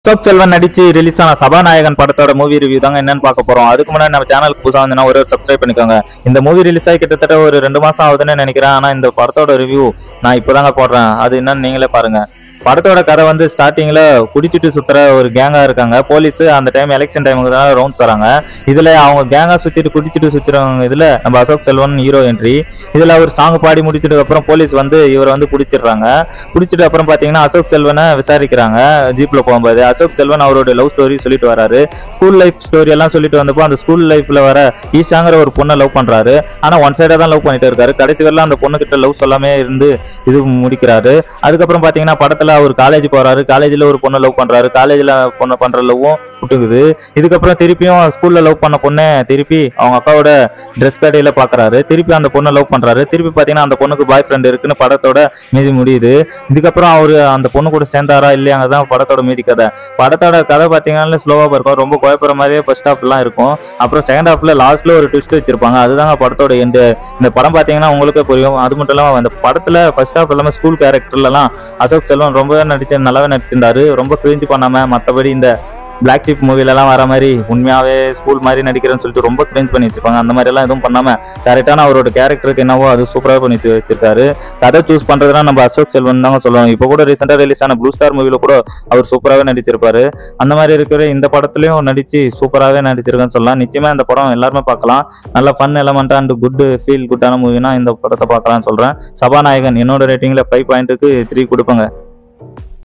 அசோக் செல்வன் நடிச்சு ரிலீஸ் ஆன சபாநாயகன் படத்தோட மூவி ரிவ்யூ தாங்க என்னன்னு பார்க்க போறோம் அதுக்கு முன்னாடி நம்ம சேனலுக்கு புதுசா வந்து ஒரு சப்ஸ்கிரைப் பண்ணிக்கோங்க இந்த மூவி ரிலீஸ் ஆகி கிட்டத்தட்ட ஒரு ரெண்டு மாசம் ஆகுதுன்னு நினைக்கிறேன் ஆனா இந்த படத்தோட ரிவ்யூ நான் இப்போதாங்க போடுறேன் அது என்னன்னு நீங்களே பாருங்க படத்தோட கதை வந்து ஸ்டார்டிங்ல குடிச்சிட்டு சுத்துற ஒரு கேங்கா இருக்காங்க போலீஸ் அந்த டைம் எலெக்ஷன் டைமுக்கு தான் ரவுண்ட்ஸ் வராங்க இதுல அவங்க கேங்கா சுத்திட்டு குடிச்சிட்டு சுத்துறவங்க இதுல நம்ம அசோக் செல்வன் ஹீரோ என்ட்ரி இதுல அவர் சாங் பாடி முடிச்சதுக்கு அப்புறம் போலீஸ் வந்து இவரை வந்து பிடிச்சிடுறாங்க பிடிச்சிட்டு அப்புறம் பாத்தீங்கன்னா அசோக் செல்வனை விசாரிக்கிறாங்க ஜீப்ல போகும்போது அசோக் செல்வன் அவரோட லவ் ஸ்டோரி சொல்லிட்டு வராரு ஸ்கூல் லைஃப் ஸ்டோரி எல்லாம் சொல்லிட்டு வந்தப்போ அந்த ஸ்கூல் லைஃப்ல வர ஈஷாங்கிற ஒரு பொண்ணை லவ் பண்றாரு ஆனா ஒன் சைடா தான் லவ் பண்ணிட்டு இருக்காரு கடைசி வரலாம் அந்த பொண்ணு கிட்ட லவ் சொல்லாமே இருந்து இது முடிக்கிறாரு அதுக்கப்புறம் பாத்தீங்கன்னா படத்துல அவர் காலேஜ் போறாரு காலேஜ்ல ஒரு பொண்ணை லவ் பண்றாரு காலேஜ்ல பொண்ணை பண்ற லவ்வும் விட்டுக்குது இதுக்கப்புறம் திருப்பியும் ஸ்கூல்ல லவ் பண்ண பொண்ணை திருப்பி அவங்க அக்காவோட ட்ரெஸ் கடையில பாக்குறாரு திருப்பி அந்த பொண்ணை லவ் பண்றாரு திருப்பி பாத்தீங்கன்னா அந்த பொண்ணுக்கு பாய் ஃப்ரெண்ட் இருக்குன்னு படத்தோட மீதி முடியுது இதுக்கப்புறம் அவரு அந்த பொண்ணு கூட சேர்ந்தாரா இல்லையாங்க தான் படத்தோட மீதி கதை படத்தோட கதை பாத்தீங்கன்னா ஸ்லோவா இருக்கும் ரொம்ப குழப்பற மாதிரியே ஃபர்ஸ்ட் ஹாஃப்லாம் இருக்கும் அப்புறம் செகண்ட் ஹாஃப்ல லாஸ்ட்ல ஒரு ட்விஸ்ட் வச்சிருப்பாங்க அதுதாங்க படத்தோட எண்டு இந்த படம் பாத்தீங்கன்னா உங்களுக்கே புரியும் அது மட்டும் இல்லாம அந்த படத்துல ஃபர்ஸ்ட் ஹாஃப் எல்லாமே ஸ்கூல் கேரக்டர்லாம் அசோக் செல்வன் ரொம்ப நடிச்சு நல்லாவே நடிச்சிருந்தாரு ரொம்ப கிழிஞ்சு பண்ணாம மத்தபடி இந்த பிளாக் ஷிப் மூவிலலாம் வர மாதிரி உண்மையாவே ஸ்கூல் மாதிரி நடிக்கிறேன்னு சொல்லிட்டு ரொம்ப கிரேஞ்ச் பண்ணி வச்சிருப்பாங்க அந்த மாதிரி எல்லாம் எதுவும் பண்ணாம கரெக்டான அவரோட கேரக்டருக்கு என்னவோ அது சூப்பராக பண்ணி வச்சு- வச்சிருக்காரு கதை சூஸ் பண்றதுனா நம்ம அசோக் செல்வன் தாங்க சொல்லுவோம் இப்போ கூட ரீசெண்டா ரிலீஸ் ஆன ப்ளூ ஸ்டார் மூவில கூட அவர் சூப்பராகவே நடிச்சிருப்பாரு அந்த மாதிரி இருக்கிற இந்த படத்துலயும் நடிச்சு சூப்பராகவே நடிச்சிருக்கேன்னு சொல்லலாம் நிச்சயமா இந்த படம் எல்லாருமே பார்க்கலாம் நல்ல fun element and good feel குட்டான மூவினா இந்த படத்தை பார்க்கலாம்னு சொல்றேன் சபாநாயகன் என்னோட ரேட்டிங்ல ஃபைவ் பாயிண்ட்டுக்கு த்ரீ கொடுப்பேங்க